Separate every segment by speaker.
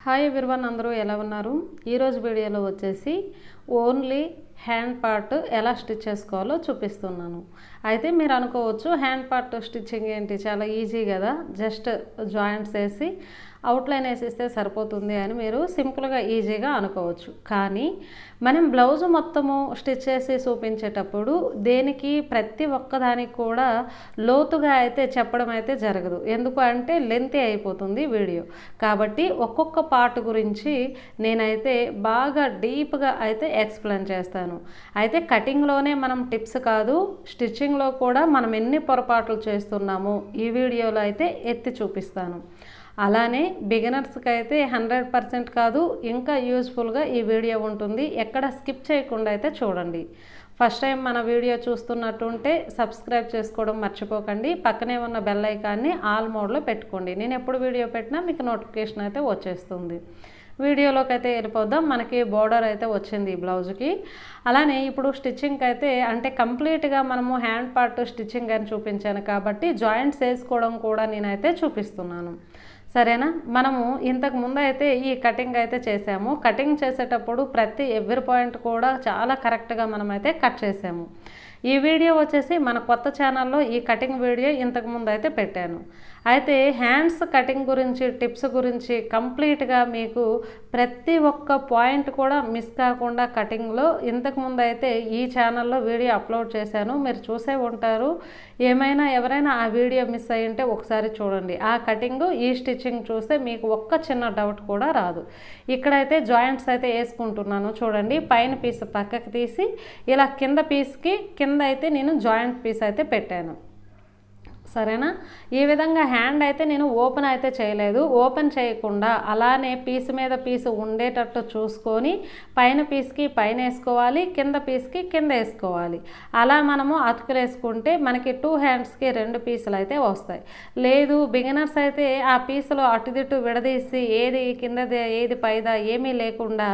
Speaker 1: hi everyone అందరూ ఎలా ఉన్నారు ఈరోజు వీడియోలో వచ్చేసి ఓన్లీ హ్యాండ్ పార్ట్ ఎలా స్టిచ్ చేసుకోవాలో చూపిస్తున్నాను అయితే మీరు అనుకోవచ్చు హ్యాండ్ పార్ట్ స్టిచ్చింగ్ ఏంటి చాలా ఈజీ కదా జస్ట్ జాయింట్స్ వేసి అవుట్లైన్ వేసిస్తే సరిపోతుంది అని మీరు సింపుల్గా ఈజీగా అనుకోవచ్చు కానీ మనం బ్లౌజ్ మొత్తము స్టిచ్ చేసి చూపించేటప్పుడు దేనికి ప్రతి ఒక్కదానికి కూడా లోతుగా అయితే చెప్పడం అయితే జరగదు ఎందుకు అంటే లెంతీ అయిపోతుంది వీడియో కాబట్టి ఒక్కొక్క పార్ట్ గురించి నేనైతే బాగా డీప్గా అయితే ఎక్స్ప్లెయిన్ చేస్తాను అయితే కటింగ్లోనే మనం టిప్స్ కాదు స్టిచ్చింగ్లో కూడా మనం ఎన్ని పొరపాట్లు చేస్తున్నామో ఈ వీడియోలో అయితే ఎత్తి చూపిస్తాను అలానే బిగినర్స్కి అయితే హండ్రెడ్ పర్సెంట్ కాదు ఇంకా యూజ్ఫుల్గా ఈ వీడియో ఉంటుంది ఎక్కడ స్కిప్ చేయకుండా అయితే చూడండి ఫస్ట్ టైం మన వీడియో చూస్తున్నట్టుంటే సబ్స్క్రైబ్ చేసుకోవడం మర్చిపోకండి పక్కనే ఉన్న బెల్ ఐకాన్ని ఆల్ మోడ్లో పెట్టుకోండి నేను ఎప్పుడు వీడియో పెట్టినా మీకు నోటిఫికేషన్ అయితే వచ్చేస్తుంది వీడియోలోకి అయితే వెళ్ళిపోదాం మనకి బోర్డర్ అయితే వచ్చింది ఈ బ్లౌజ్కి అలానే ఇప్పుడు స్టిచ్చింగ్కి అయితే అంటే కంప్లీట్గా మనము హ్యాండ్ పార్ట్ స్టిచ్చింగ్ అని చూపించాను కాబట్టి జాయింట్స్ వేసుకోవడం కూడా నేనైతే చూపిస్తున్నాను సరేనా మనము ఇంతకు ముందు అయితే ఈ కటింగ్ అయితే చేసాము కటింగ్ చేసేటప్పుడు ప్రతి ఎవ్రీ పాయింట్ కూడా చాలా కరెక్ట్గా మనమైతే కట్ చేసాము ఈ వీడియో వచ్చేసి మన కొత్త ఛానల్లో ఈ కటింగ్ వీడియో ఇంతకు ముందు అయితే పెట్టాను అయితే హ్యాండ్స్ కటింగ్ గురించి టిప్స్ గురించి కంప్లీట్గా మీకు ప్రతి ఒక్క పాయింట్ కూడా మిస్ కాకుండా కటింగ్లో ఇంతకుముందు అయితే ఈ ఛానల్లో వీడియో అప్లోడ్ చేశాను మీరు చూసే ఉంటారు ఏమైనా ఎవరైనా ఆ వీడియో మిస్ అయ్యి ఉంటే ఒకసారి చూడండి ఆ కటింగ్ ఈ స్టిచ్చింగ్ చూస్తే మీకు ఒక్క చిన్న డౌట్ కూడా రాదు ఇక్కడైతే జాయింట్స్ అయితే వేసుకుంటున్నాను చూడండి పైన పీస్ పక్కకి తీసి ఇలా కింద పీస్కి కింద అయితే నేను జాయింట్ పీస్ అయితే పెట్టాను సరేనా ఈ విధంగా హ్యాండ్ అయితే నేను ఓపెన్ అయితే చేయలేదు ఓపెన్ చేయకుండా అలానే పీస్ మీద పీస్ ఉండేటట్టు చూసుకొని పైన పీస్కి పైన వేసుకోవాలి కింద పీస్కి కింద వేసుకోవాలి అలా మనము అతుకులు వేసుకుంటే మనకి టూ హ్యాండ్స్కి రెండు పీసులు అయితే వస్తాయి లేదు బిగినర్స్ అయితే ఆ పీసులు అటుదిట్టు విడదీసి ఏది కిందది ఏది పైదా ఏమీ లేకుండా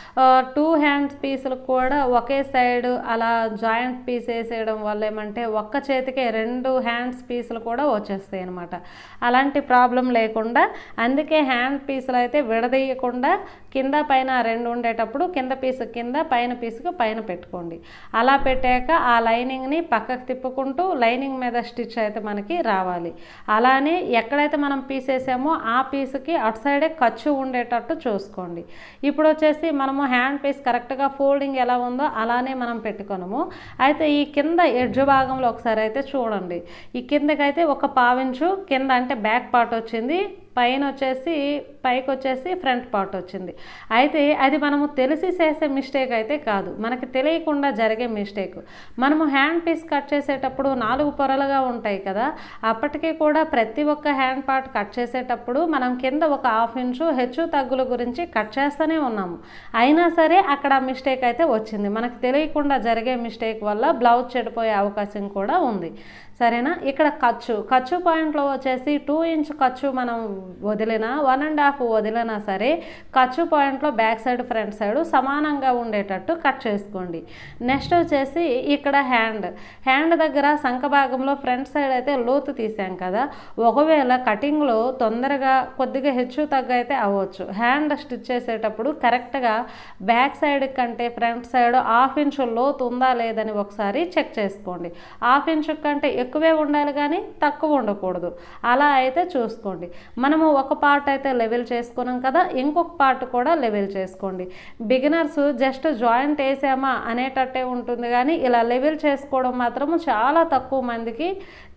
Speaker 1: టూ హ్యాండ్స్ పీసులు కూడా ఒకే సైడ్ అలా జాయింట్ పీస్ వేసేయడం వల్ల ఏమంటే ఒక్క చేతికే రెండు హ్యాండ్స్ పీసులు కూడా వచ్చేస్తాయి అనమాట అలాంటి ప్రాబ్లం లేకుండా అందుకే హ్యాండ్ పీసులు అయితే విడదీయకుండా కింద పైన రెండు ఉండేటప్పుడు కింద పీసు కింద పైన పీసుకు పైన పెట్టుకోండి అలా పెట్టాక ఆ లైనింగ్ని పక్కకు తిప్పుకుంటూ లైనింగ్ మీద స్టిచ్ అయితే మనకి రావాలి అలానే ఎక్కడైతే మనం పీస్ వేసామో ఆ పీసుకి అటు సైడే ఖర్చు ఉండేటట్టు చూసుకోండి ఇప్పుడు వచ్చేసి మనము హ్యాండ్ పీస్ కరెక్ట్గా ఫోల్డింగ్ ఎలా ఉందో అలానే మనం పెట్టుకున్నాము అయితే ఈ కింద ఎడ్జ్ భాగంలో ఒకసారి అయితే చూడండి ఈ కిందకైతే ఒక పావించు కింద అంటే బ్యాక్ పార్ట్ వచ్చింది పైన వచ్చేసి పైకి వచ్చేసి ఫ్రంట్ పార్ట్ వచ్చింది అయితే అది మనము తెలిసి చేసే మిస్టేక్ అయితే కాదు మనకి తెలియకుండా జరిగే మిస్టేక్ మనము హ్యాండ్ పీస్ కట్ చేసేటప్పుడు నాలుగు పొరలుగా ఉంటాయి కదా అప్పటికీ కూడా ప్రతి ఒక్క హ్యాండ్ పార్ట్ కట్ చేసేటప్పుడు మనం కింద ఒక హాఫ్ ఇంచు హెచ్చు తగ్గుల గురించి కట్ చేస్తూనే ఉన్నాము అయినా సరే అక్కడ మిస్టేక్ అయితే వచ్చింది మనకు తెలియకుండా జరిగే మిస్టేక్ వల్ల బ్లౌజ్ చెడిపోయే అవకాశం కూడా ఉంది సరేనా ఇక్కడ ఖర్చు ఖర్చు పాయింట్లో వచ్చేసి టూ ఇంచ్ ఖర్చు మనం వదిలినా వన్ అండ్ హాఫ్ వదిలినా సరే ఖర్చు పాయింట్లో బ్యాక్ సైడ్ ఫ్రంట్ సైడ్ సమానంగా ఉండేటట్టు కట్ చేసుకోండి నెక్స్ట్ వచ్చేసి ఇక్కడ హ్యాండ్ హ్యాండ్ దగ్గర సంఖ భాగంలో ఫ్రంట్ సైడ్ అయితే లోతు తీసాం కదా ఒకవేళ కటింగ్లో తొందరగా కొద్దిగా హెచ్చు తగ్గ అయితే అవ్వచ్చు హ్యాండ్ స్టిచ్ చేసేటప్పుడు కరెక్ట్గా బ్యాక్ సైడ్ కంటే ఫ్రంట్ సైడ్ హాఫ్ ఇంచ్ లోతు ఉందా లేదని ఒకసారి చెక్ చేసుకోండి హాఫ్ ఇంచ్ కంటే ఎక్కువే ఉండాలి కానీ తక్కువ ఉండకూడదు అలా అయితే చూసుకోండి మనము ఒక పార్ట్ అయితే లెవెల్ చేసుకున్నాం కదా ఇంకొక పార్ట్ కూడా లెవెల్ చేసుకోండి బిగినర్స్ జస్ట్ జాయింట్ వేసామా అనేటట్టే ఉంటుంది కానీ ఇలా లెవెల్ చేసుకోవడం మాత్రము చాలా తక్కువ మందికి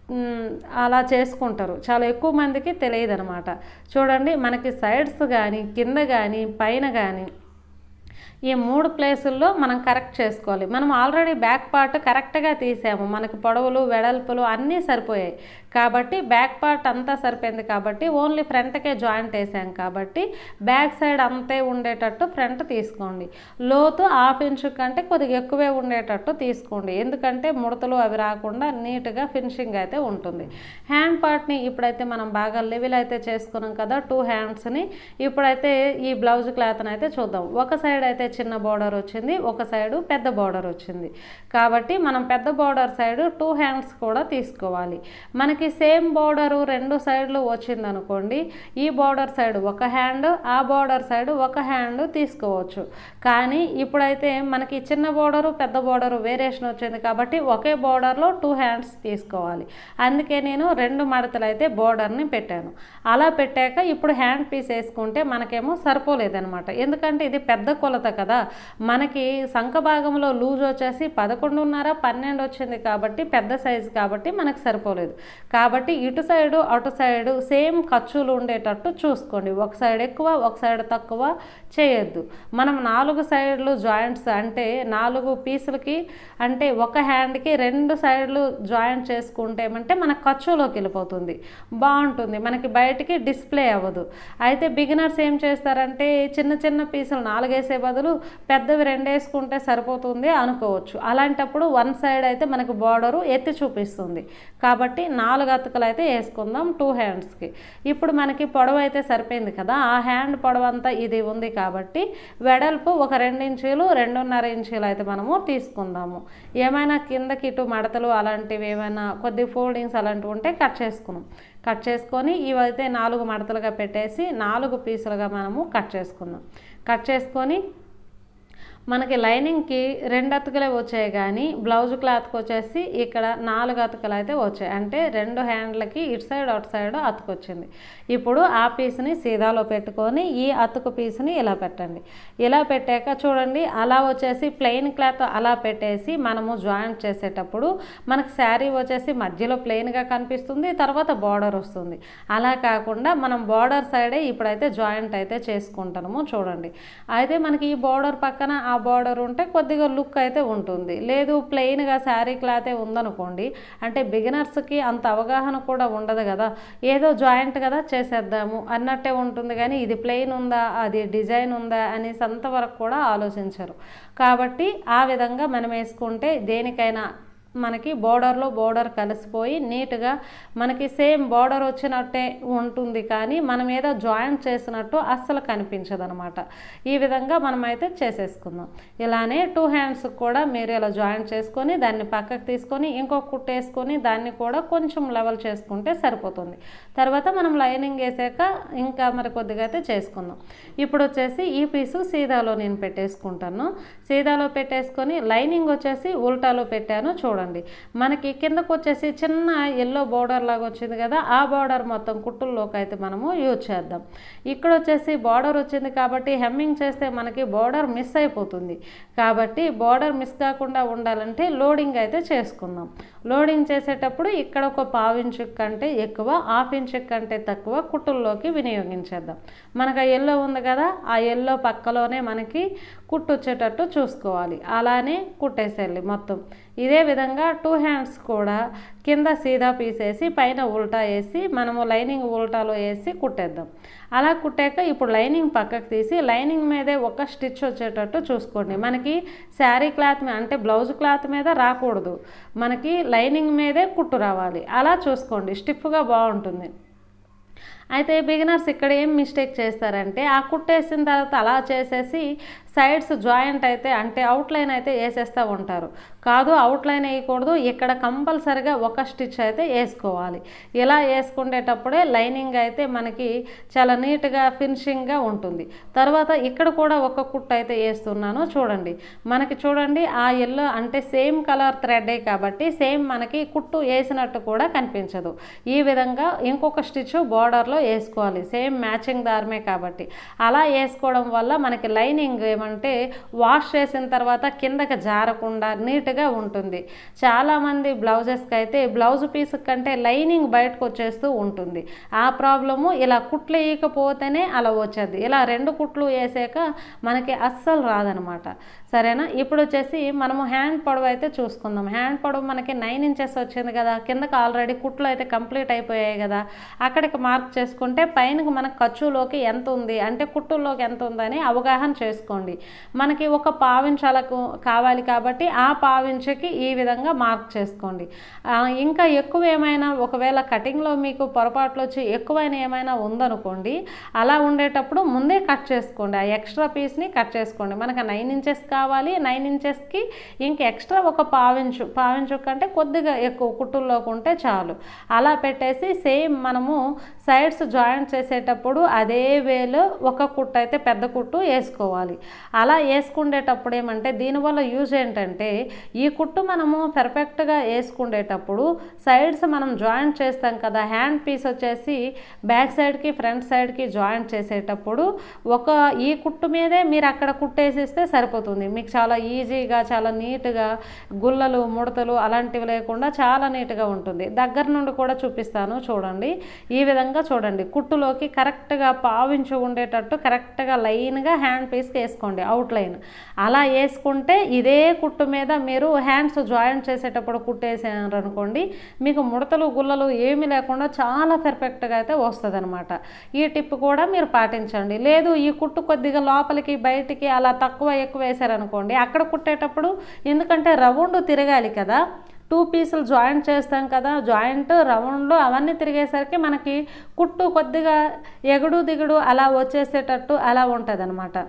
Speaker 1: అలా చేసుకుంటారు చాలా ఎక్కువ మందికి తెలియదు అనమాట చూడండి మనకి సైడ్స్ కానీ కింద కానీ పైన కానీ ఈ మూడు ప్లేసుల్లో మనం కరెక్ట్ చేసుకోవాలి మనం ఆల్రెడీ బ్యాక్ పార్ట్ కరెక్ట్గా తీసాము మనకి పొడవులు వెడల్పులు అన్నీ సరిపోయాయి కాబట్టి బ్యాక్ పార్ట్ అంతా సరిపోయింది కాబట్టి ఓన్లీ ఫ్రంట్కే జాయింట్ వేసాం కాబట్టి బ్యాక్ సైడ్ అంతే ఉండేటట్టు ఫ్రంట్ తీసుకోండి లోతు హాఫ్ ఇంచు కంటే కొద్దిగా ఎక్కువే ఉండేటట్టు తీసుకోండి ఎందుకంటే ముడతలు అవి రాకుండా నీట్గా ఫినిషింగ్ అయితే ఉంటుంది హ్యాండ్ పార్ట్ని ఇప్పుడైతే మనం బాగా లెవెల్ అయితే చేసుకున్నాం కదా టూ హ్యాండ్స్ని ఇప్పుడైతే ఈ బ్లౌజ్ క్లాత్ని అయితే చూద్దాం ఒక సైడ్ అయితే చిన్న బార్డర్ వచ్చింది ఒక సైడు పెద్ద బార్డర్ వచ్చింది కాబట్టి మనం పెద్ద బార్డర్ సైడ్ టూ హ్యాండ్స్ కూడా తీసుకోవాలి మనకి మనకి సేమ్ బోర్డరు రెండు సైడ్లు వచ్చింది అనుకోండి ఈ బోర్డర్ సైడ్ ఒక హ్యాండ్ ఆ బోర్డర్ సైడ్ ఒక హ్యాండ్ తీసుకోవచ్చు కానీ ఇప్పుడైతే మనకి చిన్న బోర్డరు పెద్ద బోర్డరు వేరియేషన్ వచ్చింది కాబట్టి ఒకే బోర్డర్లో టూ హ్యాండ్స్ తీసుకోవాలి అందుకే నేను రెండు మడతలు అయితే బోర్డర్ని పెట్టాను అలా పెట్టాక ఇప్పుడు హ్యాండ్ పీస్ వేసుకుంటే మనకేమో సరిపోలేదనమాట ఎందుకంటే ఇది పెద్ద కొలత కదా మనకి సంఖ భాగంలో లూజ్ వచ్చేసి పదకొండున్నర పన్నెండు వచ్చింది కాబట్టి పెద్ద సైజు కాబట్టి మనకు సరిపోలేదు కాబట్టి ఇటు సైడు అటు సైడు సేమ్ ఖర్చులు ఉండేటట్టు చూసుకోండి ఒక సైడ్ ఎక్కువ ఒక సైడ్ తక్కువ చేయొద్దు మనం నాలుగు సైడ్లు జాయింట్స్ అంటే నాలుగు పీసులకి అంటే ఒక హ్యాండ్కి రెండు సైడ్లు జాయింట్ చేసుకుంటే ఏమంటే మన ఖర్చులోకి వెళ్ళిపోతుంది బాగుంటుంది మనకి బయటికి డిస్ప్లే అవ్వదు అయితే బిగినర్స్ ఏం చేస్తారంటే చిన్న చిన్న పీసులు నాలుగేసే బదులు పెద్దవి రెండు వేసుకుంటే సరిపోతుంది అనుకోవచ్చు అలాంటప్పుడు వన్ సైడ్ అయితే మనకు బార్డరు ఎత్తి చూపిస్తుంది కాబట్టి నాలుగు అతుకలు అయితే వేసుకుందాం టూ హ్యాండ్స్కి ఇప్పుడు మనకి పొడవు అయితే సరిపోయింది కదా ఆ హ్యాండ్ పొడవు అంతా ఇది ఉంది కాబట్టి వెడల్పు ఒక రెండు ఇంచీలు రెండున్నర ఇంచీలు అయితే మనము తీసుకుందాము ఏమైనా కిందకి ఇటు మడతలు అలాంటివి ఏమైనా కొద్ది ఫోల్డింగ్స్ అలాంటివి ఉంటే కట్ చేసుకున్నాం కట్ చేసుకొని ఇవైతే నాలుగు మడతలుగా పెట్టేసి నాలుగు పీసులుగా మనము కట్ చేసుకుందాం కట్ చేసుకొని మనకి లైనింగ్కి రెండు అతుకులే వచ్చాయి కానీ బ్లౌజ్ క్లాత్కి వచ్చేసి ఇక్కడ నాలుగు అతుకులు అయితే వచ్చాయి అంటే రెండు హ్యాండ్లకి ఇటు సైడ్ అటు సైడ్ అతుకు వచ్చింది ఇప్పుడు ఆ పీస్ని సీదాలో పెట్టుకొని ఈ అతుకు పీస్ని ఇలా పెట్టండి ఇలా పెట్టాక చూడండి అలా వచ్చేసి ప్లెయిన్ క్లాత్ అలా పెట్టేసి మనము జాయింట్ చేసేటప్పుడు మనకు శారీ వచ్చేసి మధ్యలో ప్లెయిన్గా కనిపిస్తుంది తర్వాత బార్డర్ వస్తుంది అలా కాకుండా మనం బార్డర్ సైడే ఇప్పుడైతే జాయింట్ అయితే చేసుకుంటాము చూడండి అయితే మనకి ఈ బార్డర్ పక్కన ఆ బార్డర్ ఉంటే కొద్దిగా లుక్ అయితే ఉంటుంది లేదు ప్లెయిన్గా శారీ క్లాతే ఉందనుకోండి అంటే బిగినర్స్కి అంత అవగాహన కూడా ఉండదు కదా ఏదో జాయింట్ కదా చేసేద్దాము అన్నట్టే ఉంటుంది కానీ ఇది ప్లెయిన్ ఉందా అది డిజైన్ ఉందా అనేసి అంతవరకు కూడా ఆలోచించరు కాబట్టి ఆ విధంగా మనం వేసుకుంటే దేనికైనా మనకి బోర్డర్లో బోర్డర్ కలిసిపోయి నీట్గా మనకి సేమ్ బోర్డర్ వచ్చినట్టే ఉంటుంది కానీ మనం ఏదో జాయింట్ చేసినట్టు అస్సలు కనిపించదు అనమాట ఈ విధంగా మనం అయితే చేసేసుకుందాం ఇలానే టూ హ్యాండ్స్ కూడా మీరు ఇలా జాయింట్ చేసుకొని దాన్ని పక్కకు తీసుకొని ఇంకొక కుట్టు వేసుకొని దాన్ని కూడా కొంచెం లెవెల్ చేసుకుంటే సరిపోతుంది తర్వాత మనం లైనింగ్ వేసాక ఇంకా మరి కొద్దిగా అయితే చేసుకుందాం ఇప్పుడు వచ్చేసి ఈ పీసు సీదాలో నేను పెట్టేసుకుంటాను సీదాలో పెట్టేసుకొని లైనింగ్ వచ్చేసి ఉల్టాలో పెట్టాను చూడండి మనకి కిందకు వచ్చేసి చిన్న ఎల్లో బార్డర్ లాగా వచ్చింది కదా ఆ బార్డర్ మొత్తం కుట్టుల్లోకి అయితే మనము యూజ్ చేద్దాం ఇక్కడ వచ్చేసి బార్డర్ వచ్చింది కాబట్టి హెమ్మింగ్ చేస్తే మనకి బార్డర్ మిస్ అయిపోతుంది కాబట్టి బార్డర్ మిస్ కాకుండా ఉండాలంటే లోడింగ్ అయితే చేసుకుందాం లోడింగ్ చేసేటప్పుడు ఇక్కడ ఒక పావు ఇంచు కంటే ఎక్కువ హాఫ్ ఇంచు కంటే తక్కువ కుట్టుల్లోకి వినియోగించేద్దాం మనకు ఆ ఎల్లో ఉంది కదా ఆ ఎల్లో పక్కలోనే మనకి కుట్టు వచ్చేటట్టు చూసుకోవాలి అలానే కుట్టేసేయాలి మొత్తం ఇదే విధంగా టూ హ్యాండ్స్ కూడా కింద సీదా పీసేసి పైన ఉల్టా వేసి మనము లైనింగ్ ఉల్టాలో వేసి కుట్టేద్దాం అలా కుట్టాక ఇప్పుడు లైనింగ్ పక్కకు తీసి లైనింగ్ మీదే ఒక స్టిచ్ వచ్చేటట్టు చూసుకోండి మనకి శారీ క్లాత్ మీద అంటే బ్లౌజ్ క్లాత్ మీద రాకూడదు మనకి లైనింగ్ మీదే కుట్టు రావాలి అలా చూసుకోండి స్టిఫ్గా బాగుంటుంది అయితే బిగినర్స్ ఇక్కడ ఏం మిస్టేక్ చేస్తారంటే ఆ కుట్టేసిన తర్వాత అలా చేసేసి సైడ్స్ జాయింట్ అయితే అంటే అవుట్లైన్ అయితే వేసేస్తూ ఉంటారు కాదు అవుట్లైన్ వేయకూడదు ఇక్కడ కంపల్సరిగా ఒక స్టిచ్ అయితే వేసుకోవాలి ఇలా వేసుకునేటప్పుడే లైనింగ్ అయితే మనకి చాలా నీట్గా ఫినిషింగ్గా ఉంటుంది తర్వాత ఇక్కడ కూడా ఒక కుట్టు అయితే వేస్తున్నాను చూడండి మనకి చూడండి ఆ ఎల్లో అంటే సేమ్ కలర్ థ్రెడ్డే కాబట్టి సేమ్ మనకి కుట్టు వేసినట్టు కూడా కనిపించదు ఈ విధంగా ఇంకొక స్టిచ్ బార్డర్లో వేసుకోవాలి సేమ్ మ్యాచింగ్ దారమే కాబట్టి అలా వేసుకోవడం వల్ల మనకి లైనింగ్ ఏమంటే వాష్ చేసిన తర్వాత కిందకి జారకుండా నీట్గా ఉంటుంది చాలామంది బ్లౌజెస్కి అయితే బ్లౌజ్ పీస్ కంటే లైనింగ్ బయటకు వచ్చేస్తూ ఉంటుంది ఆ ప్రాబ్లము ఇలా కుట్లు వేయకపోతేనే అలా వచ్చేది ఇలా రెండు కుట్లు వేసాక మనకి అస్సలు రాదనమాట సరేనా ఇప్పుడు వచ్చేసి మనము హ్యాండ్ పొడవు అయితే చూసుకుందాం హ్యాండ్ పొడవు మనకి నైన్ ఇంచెస్ వచ్చింది కదా కిందకి ఆల్రెడీ కుట్లు అయితే కంప్లీట్ అయిపోయాయి కదా అక్కడికి మార్క్ చేసి చేసుకుంటే పైన మన ఖర్చులోకి ఎంత ఉంది అంటే కుట్టుల్లోకి ఎంత ఉందని అవగాహన చేసుకోండి మనకి ఒక పావించాలకు కావాలి కాబట్టి ఆ పావించకి ఈ విధంగా మార్క్ చేసుకోండి ఆ, ఇంకా ఎక్కువ ఏమైనా ఒకవేళ కటింగ్లో మీకు పొరపాట్లు వచ్చి ఎక్కువైన ఏమైనా ఉందనుకోండి అలా ఉండేటప్పుడు ముందే కట్ చేసుకోండి ఆ ఎక్స్ట్రా పీస్ని కట్ చేసుకోండి మనకు నైన్ ఇంచెస్ కావాలి నైన్ ఇంచెస్కి ఇంక ఎక్స్ట్రా ఒక పావించు పావించు కంటే కొద్దిగా ఎక్కువ కుట్టుల్లోకి ఉంటే చాలు అలా పెట్టేసి సేమ్ మనము సైడ్స్ జాయింట్ చేసేటప్పుడు అదే వేలో ఒక కుట్టు అయితే పెద్ద కుట్టు వేసుకోవాలి అలా వేసుకునేటప్పుడు ఏమంటే దీనివల్ల యూజ్ ఏంటంటే ఈ కుట్టు మనము పర్ఫెక్ట్గా వేసుకునేటప్పుడు సైడ్స్ మనం జాయింట్ చేస్తాం కదా హ్యాండ్ పీస్ వచ్చేసి బ్యాక్ సైడ్కి ఫ్రంట్ సైడ్కి జాయింట్ చేసేటప్పుడు ఒక ఈ కుట్టు మీదే మీరు అక్కడ కుట్టేసిస్తే సరిపోతుంది మీకు చాలా ఈజీగా చాలా నీట్గా గుల్లలు ముడతలు అలాంటివి లేకుండా చాలా నీట్గా ఉంటుంది దగ్గర నుండి కూడా చూపిస్తాను చూడండి ఈ విధంగా చూడండి కుట్టులోకి కరెక్ట్గా పావించి ఉండేటట్టు కరెక్ట్గా లైన్గా హ్యాండ్ పీస్కి వేసుకోండి అవుట్ లైన్ అలా వేసుకుంటే ఇదే కుట్టు మీద మీరు హ్యాండ్స్ జాయింట్ చేసేటప్పుడు కుట్టేసారు అనుకోండి మీకు ముడతలు గుల్లలు ఏమీ లేకుండా చాలా పర్ఫెక్ట్గా అయితే వస్తుంది అనమాట ఈ టిప్ కూడా మీరు పాటించండి లేదు ఈ కుట్టు కొద్దిగా లోపలికి బయటికి అలా తక్కువ ఎక్కువ వేసారనుకోండి అక్కడ కుట్టేటప్పుడు ఎందుకంటే రౌండ్ తిరగాలి కదా టూ పీసులు జాయింట్ చేస్తాం కదా జాయింట్ రౌండ్ అవన్నీ తిరిగేసరికి మనకి కుట్టు కొద్దిగా ఎగుడు దిగుడు అలా వచ్చేసేటట్టు అలా ఉంటుంది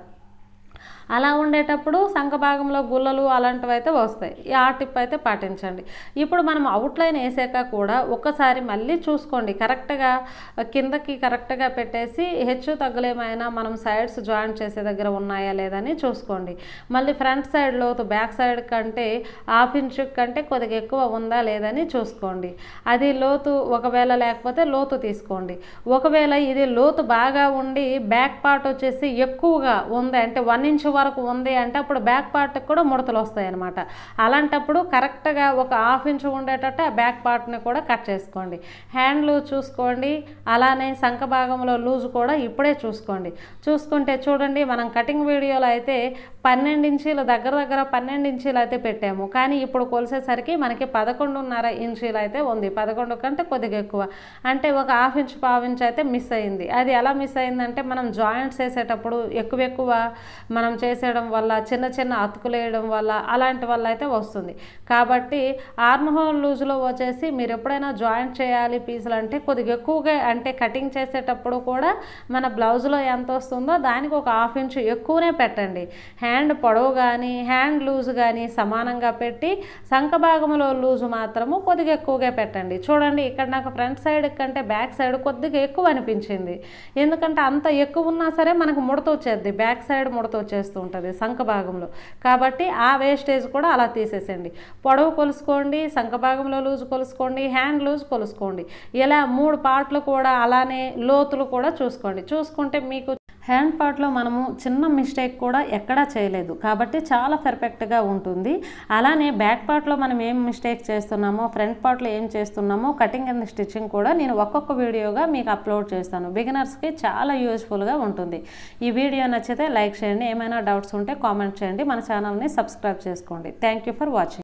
Speaker 1: అలా ఉండేటప్పుడు సంఖ భాగంలో గుల్లలు అలాంటివి అయితే వస్తాయి ఈ ఆ టిప్ అయితే పాటించండి ఇప్పుడు మనం అవుట్లైన్ వేసాక కూడా ఒక్కసారి మళ్ళీ చూసుకోండి కరెక్ట్గా కిందకి కరెక్ట్గా పెట్టేసి హెచ్చు తగ్గులేమైనా మనం సైడ్స్ జాయింట్ చేసే దగ్గర ఉన్నాయా లేదని చూసుకోండి మళ్ళీ ఫ్రంట్ సైడ్ లోతు బ్యాక్ సైడ్ కంటే హాఫ్ ఇంచ్ కంటే కొద్దిగా ఎక్కువ ఉందా లేదని చూసుకోండి అది లోతు ఒకవేళ లేకపోతే లోతు తీసుకోండి ఒకవేళ ఇది లోతు బాగా ఉండి బ్యాక్ పార్ట్ వచ్చేసి ఎక్కువగా ఉంది అంటే వన్ ఇంచ్ వరకు ఉంది అంటే అప్పుడు బ్యాక్ పార్ట్కి కూడా ముడతలు వస్తాయి అనమాట అలాంటప్పుడు కరెక్ట్గా ఒక హాఫ్ ఇంచ్ ఉండేటట్టు ఆ బ్యాక్ పార్ట్ని కూడా కట్ చేసుకోండి హ్యాండ్ లూజ్ చూసుకోండి అలానే సంఖ భాగంలో లూజ్ కూడా ఇప్పుడే చూసుకోండి చూసుకుంటే చూడండి మనం కటింగ్ వీడియోలో అయితే పన్నెండు ఇంచీలు దగ్గర దగ్గర పన్నెండు ఇంచీలు అయితే పెట్టాము కానీ ఇప్పుడు కొలిసేసరికి మనకి పదకొండున్నర ఇంచీలు అయితే ఉంది పదకొండు కంటే కొద్దిగా ఎక్కువ అంటే ఒక హాఫ్ ఇంచ్ పావు ఇంచ్ అయితే మిస్ అయింది అది ఎలా మిస్ అయిందంటే మనం జాయింట్స్ వేసేటప్పుడు ఎక్కువ ఎక్కువ మనం చేసేయడం వల్ల చిన్న చిన్న అతుకులేయడం వల్ల అలాంటి వల్ల అయితే వస్తుంది కాబట్టి ఆర్మ్ హోల్ లూజ్లో వచ్చేసి మీరు ఎప్పుడైనా జాయింట్ చేయాలి పీసులు అంటే కొద్దిగా ఎక్కువగా అంటే కటింగ్ చేసేటప్పుడు కూడా మన బ్లౌజ్లో ఎంత వస్తుందో దానికి ఒక హాఫ్ ఇంచ్ ఎక్కువనే పెట్టండి హ్యాండ్ పొడవు కానీ హ్యాండ్ లూజ్ కానీ సమానంగా పెట్టి సంఖ భాగంలో లూజ్ మాత్రము కొద్దిగా ఎక్కువగా పెట్టండి చూడండి ఇక్కడ నాకు ఫ్రంట్ సైడ్ కంటే బ్యాక్ సైడ్ కొద్దిగా ఎక్కువ అనిపించింది ఎందుకంటే అంత ఎక్కువ ఉన్నా సరే మనకు ముడత వచ్చేది బ్యాక్ సైడ్ ముడత వచ్చేస్తూ ఉంటుంది సంఖ భాగంలో కాబట్టి ఆ వేస్టేజ్ కూడా అలా తీసేసేయండి పొడవు కొలుసుకోండి సంఖ భాగంలో లూజ్ కొలుసుకోండి హ్యాండ్ లూజ్ కొలుసుకోండి ఇలా మూడు పార్ట్లు కూడా అలానే లోతులు కూడా చూసుకోండి చూసుకుంటే మీకు హ్యాండ్ పార్ట్లో మనము చిన్న మిస్టేక్ కూడా ఎక్కడా చేయలేదు కాబట్టి చాలా పర్ఫెక్ట్గా ఉంటుంది అలానే బ్యాక్ పార్ట్లో మనం ఏం మిస్టేక్ చేస్తున్నామో ఫ్రంట్ పార్ట్లో ఏం చేస్తున్నామో కటింగ్ అండ్ స్టిచ్చింగ్ కూడా నేను ఒక్కొక్క వీడియోగా మీకు అప్లోడ్ చేస్తాను బిగినర్స్కి చాలా యూజ్ఫుల్గా ఉంటుంది ఈ వీడియో నచ్చితే లైక్ చేయండి ఏమైనా డౌట్స్ ఉంటే కామెంట్ చేయండి మన ఛానల్ని సబ్స్క్రైబ్ చేసుకోండి థ్యాంక్ యూ ఫర్ వాచింగ్